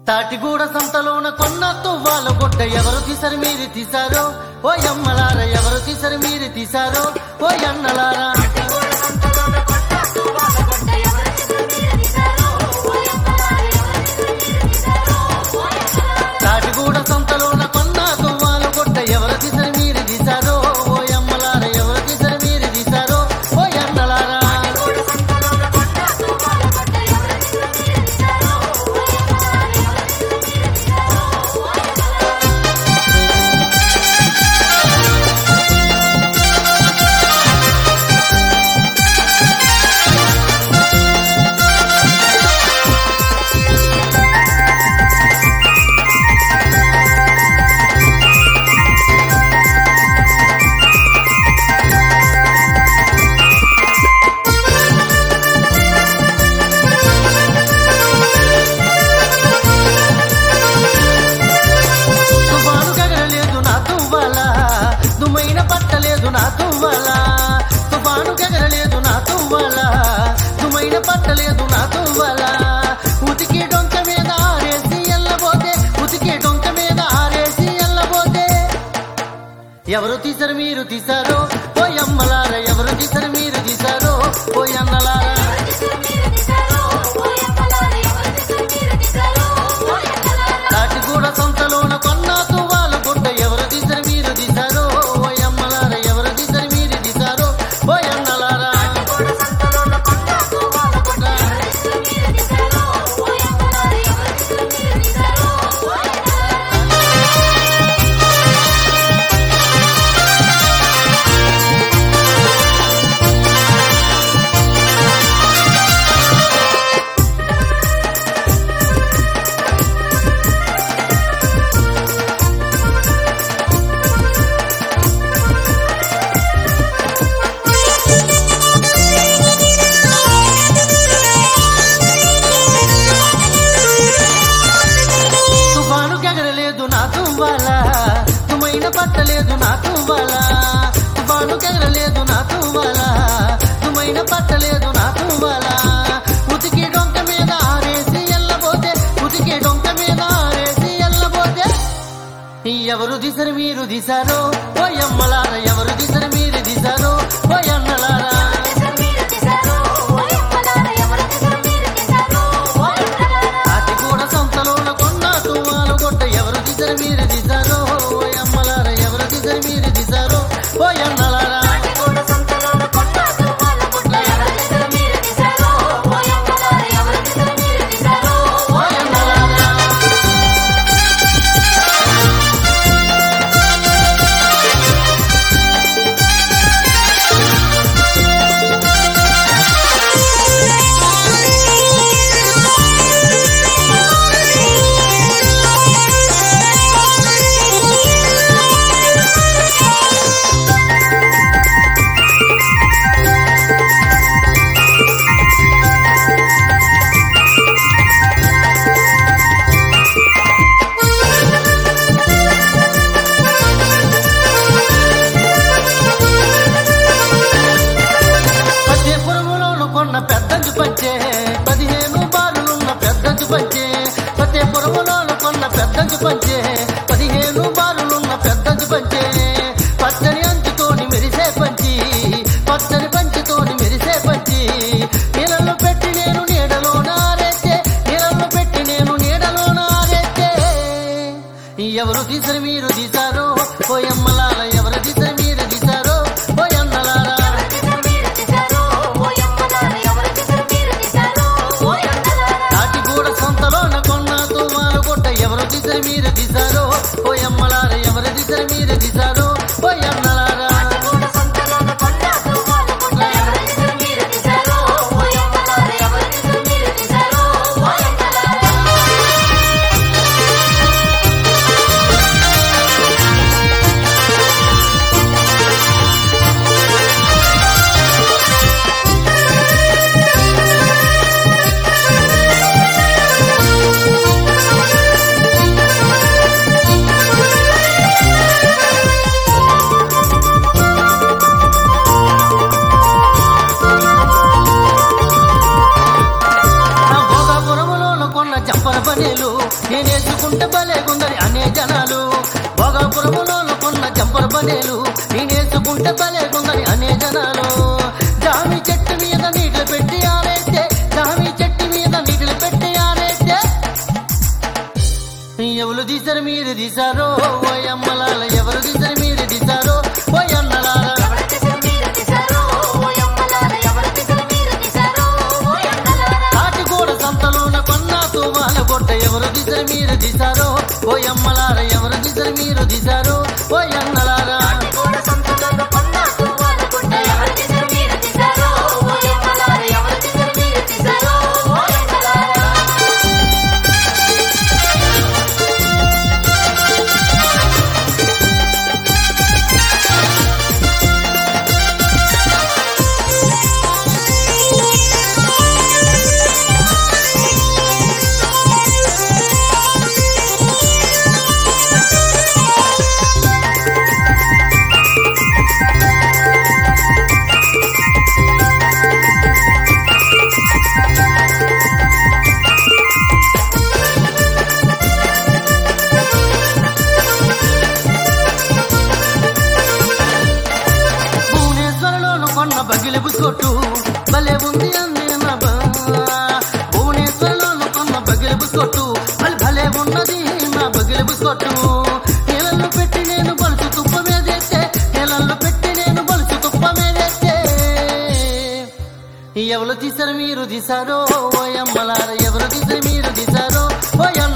తాటిగూడ సంతలోన కొన్న తువ్వాల గుడ్డ ఎవరు తీసరి మీరు తీశారో ఓ అమ్మలార ఎవరు తీసరి మీరు తీశారో ఓ అన్నలారా తాటిగూడ సంతలోన కొన్న తువ్వాల గుడ్డ ఎవరు తీసరి మీరు తీశారో ఓ అమ్మలార ఎవరు తీసరి మీరు తీశారో ఓ అన్నలారా తుఫాను గగరలేదు నా తువ్వాల దుమ్మైన పట్టలేదు నా తువ్వాల తుఫాను గగరలేదు నా తువ్వాల దుమ్మైన పట్టలేదు నా తువ్వాల ఉతికి డొంక మీద ఆరేసి ఎల్లబోతే ఉతికి డొంక మీద ఆరేసి ఎల్లబోతే ఎవరు తీశారు మీరు తీశారో ఓ అమ్మలార ఎవరు తీశారు మీరు తీశారో ఓ అన్నలారా తాటిగూడ సంతలోన కొన్న తువ్వాల గుడ్డ ఎవరు తీశారు మీరు తీశారో ఓ అమ్మలార ఎవరు తీశారు మీరు తీశారో ఓ అన్నలారా తుఫాను గగరలేదు నా తువ్వాల తుమైన పట్టలేదు నా తువ్వాల తుఫాను గగరలేదు నా తువ్వాల తుమైన పట్టలేదు నా తువ్వాల ఉతికి డొంక మీద ఆరేసి ఎల్లబోతే ఉతికి డొంక మీద ఆరేసి ఎల్లబోతే ఎవరు దిశరు మీరు దిశారో ఓ అమ్మలార ఎవరు దిశరు మీరు దిశారో ఓ అన్నలారా తాటిగూడ సంతలోన కొన్న తువ్వాలు కొట్ట ఎవరు దిశరు మీరు దిశారో ఓ అమ్మలార ఎవరు దిశరు మీరు దిశారో ఓ అన్నలారా ఓ అన్నలారా ఫతేపురములోను కొన్న పెద్దంజు పంచే పదిహేను బారులున్న పెద్దంజు పంచే ఫతేపురములోను కొన్న పెద్దంజు పంచే పదిహేను బారులున్న పెద్దంజు పంచే పచ్చని అంచుతోని మెరిసే పంచి పచ్చని పంచుతోని మెరిసే పంచి నీళ్ళలో పెట్టి నేను నీడలో నారేస్తే నీళ్ళలో పెట్టి నేను నీడలో నారేస్తే ఎవరు తీసరి మీరు తీశారో ఓ అమ్మలాల ఎవరు తీసరి మీరు తీశారో ఓ అన్నలారా తాటిగూడ సంతలో నేనేసుకుంటే భలేగుందని అనే జనాలు భోగాపురములో కొన్న జంపర్ బనేలు నేనేసుకుంటే భలేగుందని అనే జనాలు జామి చెట్టు మీద నీటిలో పెట్టి ఆరేస్తే జామి చెట్టు మీద నీటిలో పెట్టి ఆరేస్తే ఎవరు తీశారు మీరు తీశారో ఓ అమ్మలాల ఎవరు తీశారు మీరు తీశారో ఓ అన్నలాల ఎవరి దిశలు మీరు తీశారో ఓ యమ్మలార ఎవరి దిశలు మీరు తీశారో ఓ యమ్మలార కాటిగూడ సంతలోన కొన్న తువాల కొట్ట ఎవరు దిశలు మీరు తీశారో ఓ అమ్మలార ఎవరు దిశలు మీరు తీశారో ఓ అన్నలారా కూడా సంతలో కొన్న తువ్వాల గుడ్డ ఎవరి దిశలు మీరు తీశారో ఓ యమ్మలార ఎవరి దిశలు మీరు తీశారో ఓ యమ్మలార భువనేశ్వరలోను కొన్న బగిలి బుస్కొట్టు భలే ఉంది అంది నా బా. భువనేశ్వరలోను కొన్న బగిలి బుస్కొట్టు భలే భలే ఉన్నది నా బగిలి బుస్కొట్టు నీళ్ళల్లో పెట్టి నేను బలుసు తుప్ప మీదేస్తే నీళ్ళల్లో పెట్టి నేను బలుసు తుప్ప మీదేస్తే ఎవరు తీశారు మీరు తీశారో ఓ అమ్మలార ఎవరు తీశారు మీరు తీశారో ఓ